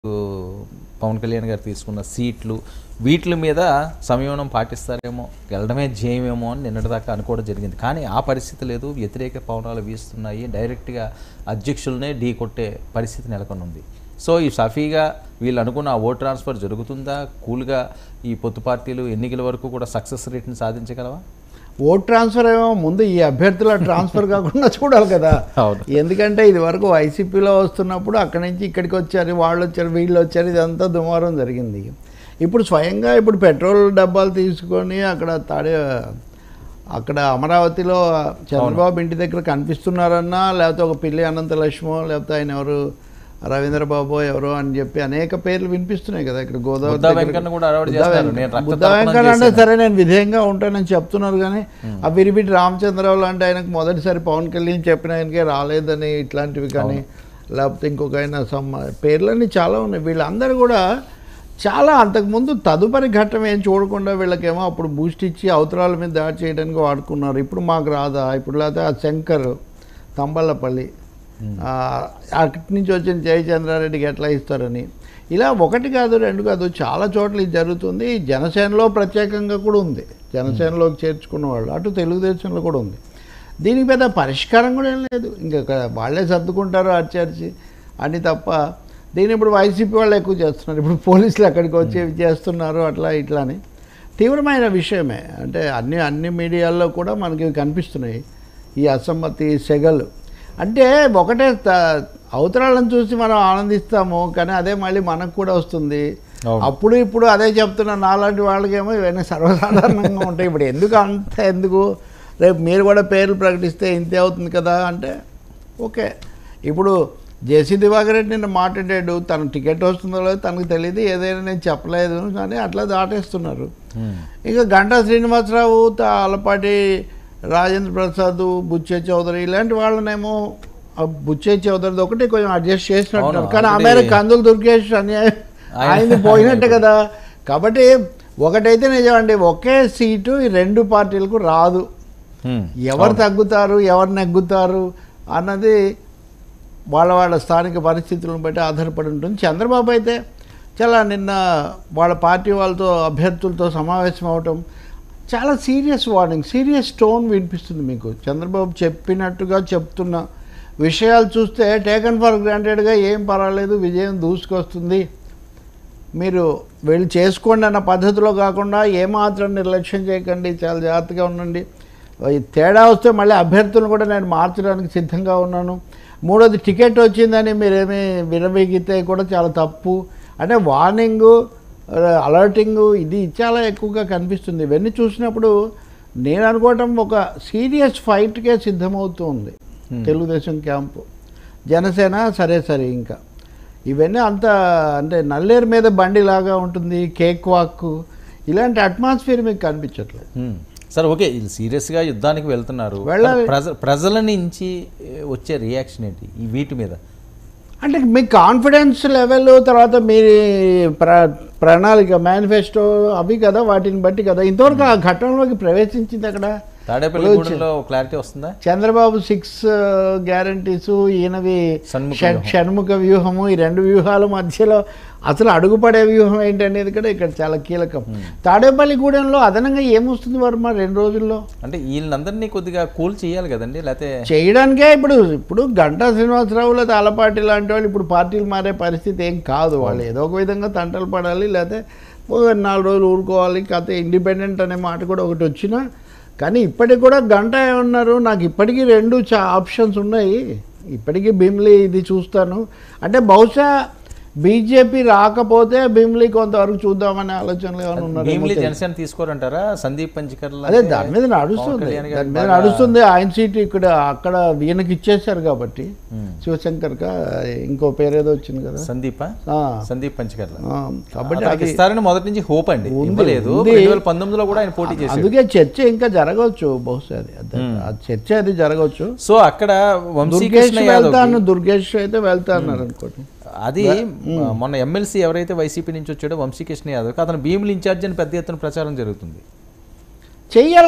పవన్ కళ్యాణ్ గారు తీసుకున్న సీట్లు వీటి మీద సంయమనం పాటిస్తారేమో వెళ్ళడమే ధ్యేయమేమో అని నిన్నటిదాకా అనుకోవడం జరిగింది కానీ ఆ పరిస్థితి లేదు వ్యతిరేక పవనాలు వీస్తున్నాయి డైరెక్ట్గా అధ్యక్షులనే ఢీ కొట్టే పరిస్థితి నెలకొని ఉంది సో ఈ సఫీగా వీళ్ళు అనుకున్న ఆ ఓట్ ట్రాన్స్ఫర్ జరుగుతుందా కూల్గా ఈ పొత్తు పార్టీలు ఎన్నికల వరకు కూడా సక్సెస్ రేట్ని సాధించగలవా ఓట్ ట్రాన్స్ఫర్ ఏమో ముందు ఈ అభ్యర్థుల ట్రాన్స్ఫర్ కాకుండా చూడాలి కదా అవును. ఎందుకంటే ఇది వరకు వైసీపీలో వస్తున్నప్పుడు అక్కడి నుంచి ఇక్కడికి వచ్చారు వాళ్ళు వచ్చారు వీళ్ళు వచ్చారు ఇదంతా దుమారం జరిగింది ఇప్పుడు స్వయంగా ఇప్పుడు పెట్రోల్ డబ్బాలు తీసుకొని అక్కడ తాడే అక్కడ అమరావతిలో చంద్రబాబు ఇంటి దగ్గర కనిపిస్తున్నారన్నా లేకపోతే ఒక పిల్లి అనంతలక్ష్మో లేకపోతే ఆయన ఎవరు రవీంద్రబాబు ఎవరో అని చెప్పి అనేక పేర్లు వినిపిస్తున్నాయి కదా ఇక్కడ గోదావరి బుద్ధా దగ్గర- వెంకన్న కూడా అలవాటు బుద్ధా చేస్తారు. వెంకన్న- నేను రక్త బుద్ధా తర్పణం వెంకన్న అంటే చేశాను. సరే నేను విధేయంగా ఉంటానని చెప్తున్నారు కానీ ఆ విరిబిటి రామచంద్రరావు లాంటి ఆయనకు మొదటిసారి పవన్ కళ్యాణ్ చెప్పిన ఆయనకే రాలేదని ఇట్లాంటివి కానీ లేకపోతే ఇంకొక ఆయన సమ్మ పేర్లన్నీ చాలా ఉన్నాయి వీళ్ళందరూ కూడా చాలా అంతకుముందు తదుపరి ఘట్టం ఏం చూడకుండా వీళ్ళకేమో అప్పుడు బూస్ట్ ఇచ్చి అవతరాల మీద దాడి చేయడానికి వాడుకున్నారు ఇప్పుడు మాకు రాదా ఇప్పుడు లేకపోతే ఆ శంకర్ తంబళ్ళపల్లి ఆ, అక్కడి నుంచి వచ్చిన జయచంద్రారెడ్డికి ఎట్లా ఇస్తారని ఇలా ఒకటి కాదు రెండు కాదు చాలా చోట్ల ఇది జరుగుతుంది జనసేనలో ప్రత్యేకంగా కూడా ఉంది జనసేనలోకి చేర్చుకున్న వాళ్ళు అటు తెలుగుదేశంలో కూడా ఉంది దీనికి పెద్ద పరిష్కారం కూడా ఏం లేదు ఇంకా వాళ్ళే సర్దుకుంటారు అర్చర్చి అని తప్ప దీన్ని ఇప్పుడు వైసీపీ వాళ్ళు ఎక్కువ చేస్తున్నారు ఇప్పుడు పోలీసులు అక్కడికి వచ్చి ఇవి చేస్తున్నారు అట్లా ఇట్లా అని తీవ్రమైన విషయమే అంటే అన్ని అన్ని మీడియాల్లో కూడా మనకి ఇవి కనిపిస్తున్నాయి ఈ అసమ్మతి సెగలు అంటే ఒకటే త- అవతరాలను చూసి మనం ఆనందిస్తాము కానీ అదే మళ్ళీ మనకు కూడా వస్తుంది అవును. అప్పుడు ఇప్పుడు అదే చెప్తున్న నాలాంటి వాళ్ళకేమో ఇవన్నీ సర్వసాధారణంగా ఉంటాయి ఇప్పుడు ఎందుకు అంత ఎందుకు రేపు మీరు కూడా పేర్లు ప్రకటిస్తే ఇంతే అవుతుంది కదా అంటే ఓకే ఇప్పుడు జేసీ దివాకర్ రెడ్డి నిన్న మాట్లాడాడు తన టికెట్ వస్తుందో లేదో తనకు తెలియదు ఏదైనా నేను చెప్పలేదు కానీ అట్లా దాటేస్తున్నారు ఉమ్. ఇంకా గంటా శ్రీనివాసరావు త- ఆలపాటి రాజేంద్ర ప్రసాద్ బుచ్చే చౌదరి ఇలాంటి వాళ్ళనేమో ఆ బుచ్చే చౌదరిది ఒకటి కొంచెం అడ్జస్ట్ చేసినట్టున్నారు అవును, కానీ already- ఆమె కందులు దుర్గేష్ అన్యాయం ఆయన- ఆయనది పోయినట్టే కదా కాబట్టి ఒకటైతే నిజమండి ఒకే సీటు ఈ రెండు పార్టీలకు రాదు ఉమ్. ఎవరు తగ్గుతారు ఎవరు నెగ్గుతారు అన్నది వాళ్ళ వాళ్ళ స్థానిక పరిస్థితులను బట్టి ఆధారపడి ఉంటుంది చంద్రబాబు అయితే చాలా నిన్న వాళ్ళ పార్టీ వాళ్ళతో అభ్యర్థులతో సమావేశం అవటం చాలా సీరియస్ వార్నింగ్ సీరియస్ టోన్ వినిపిస్తుంది మీకు చంద్రబాబు చెప్పినట్టుగా చెప్తున్న విషయాలు చూస్తే టేకన్ ఫర్ గ్రాంటెడ్గా ఏం పర్వాలేదు విజయం దూసుకొస్తుంది మీరు వెళ్ళి చేసుకోండి అన్న పద్ధతిలో కాకుండా ఏమాత్రం నిర్లక్ష్యం చేయకండి చాలా జాగ్రత్తగా ఉండండి ఈ తేడా వస్తే మళ్ళీ అభ్యర్థులను కూడా నేను మార్చడానికి సిద్ధంగా ఉన్నాను మూడోది టికెట్ వచ్చిందని మీరేమీ విరవీగితే కూడా చాలా తప్పు అంటే వార్నింగు అలర్టింగు ఇది చాలా ఎక్కువగా కనిపిస్తుంది ఇవన్నీ చూసినప్పుడు నేను అనుకోవటం ఒక సీరియస్ ఫైట్కే సిద్ధమవుతూ ఉంది తెలుగుదేశం క్యాంపు జనసేన సరే సరే ఇంకా ఇవన్నీ అంత అంటే నల్లేరు మీద బండిలాగా ఉంటుంది కేక్ వాక్ ఇలాంటి అట్మాస్ఫియర్ మీకు కనిపించట్లేదు ఉమ్. సరే ఓకే వీళ్ళు సీరియస్గా యుద్ధానికి వెళ్తున్నారు వెళ్ళాలి. ప్రజ ప్రజల నుంచి ఏ, వచ్చే రియాక్షన్ ఏంటి ఈ వీటి మీద అంటే మీ కాన్ఫిడెన్స్ లెవెల్ తర్వాత మీ ప్ర ప్రణాళిక మేనిఫెస్టో అవి కదా వాటిని బట్టి కదా ఇంతవరకు ఆ ఘట్టంలోకి ప్రవేశించింది అక్కడ తాడేపల్లిగూడెంలో క్లారిటీ వస్తుందా చంద్రబాబు సిక్స్ గ్యారంటీస్ ఈయనవి షణ్ముఖ షణ్- వ్యూహం. షణ్ముఖ వ్యూహము ఈ రెండు వ్యూహాల మధ్యలో అసలు అడుగుపడే వ్యూహం ఏంటనేది కూడా ఇక్కడ చాలా కీలకం తాడేపల్లిగూడెంలో అదనంగా ఏమొస్తుంది వర్మ రెండు రోజుల్లో అంటే వీళ్ళందరినీ కొద్దిగా కూల్ చేయాలి కదండి లేకపోతే చేయడానికే ఇప్పుడు ఇప్పుడు గంటా శ్రీనివాసరావు లేదా అలపాటి లాంటి వాళ్ళు ఇప్పుడు పార్టీలు మారే పరిస్థితి ఏం కాదు వాళ్ళు ఏదో ఒక విధంగా తంటలు పడాలి లేకపోతే ఓ నాలుగు రోజులు ఊరుకోవాలి కాకపోతే ఇండిపెండెంట్ అనే మాట కూడా ఒకటి వచ్చినా కానీ ఇప్పటికి కూడా గంట ఏమన్నారు నాకు ఇప్పటికీ రెండు చా ఆప్షన్స్ ఉన్నాయి ఇప్పటికీ భీమ్లీ ఇది చూస్తాను అంటే బహుశా బీజేపీ రాకపోతే భీమ్లీ కొంతవరకు చూద్దామనే ఆలోచనలు ఏమైనా ఉన్నారు భీమిలి జనసేన తీసుకోరంటారా సందీప్ పంచకర్ల అదే దాని మీద నడుస్తుంది కళ్యాణ్ గారికి దాని మీద బాగా- నడుస్తుంది ఆయన సీట్ ఇక్కడ అక్కడ ఈయనకి ఇచ్చేశారు కాబట్టి శివశంకర్ కా ఇంకో పేరు ఏదో వచ్చింది కదా సందీప ఆ, సందీప్ పంచకర్ల ఆ, కాబట్టి అతనికి అది ఇస్తారని మొదటి నుంచి హోప్ అండి ఉంది, ఇవ్వలేదు ఉంది. రెండు వేల పంతొమ్మిదిలో కూడా ఆయన పోటీ చేశారు అందుకే చర్చ ఇంకా జరగవచ్చు బహుశా అది అది- ఆ చర్చ అది జరగవచ్చు సో అక్కడ దుర్గేష్ వంశీకృష్ణ యాదవ్ వెళ్తాను దుర్గేష్ అయితే వెళ్తా అన్నారు అనుకోండి అది మొన్న ఎమ్మెల్సీ ఎవరైతే వైసీపీ నుంచి వచ్చాడో వంశీకృష్ణ యాదవ్ అతను భీములు ఇన్ఛార్జ్ అని పెద్ద ఎత్తున ప్రచారం జరుగుతుంది చెయ్యాలి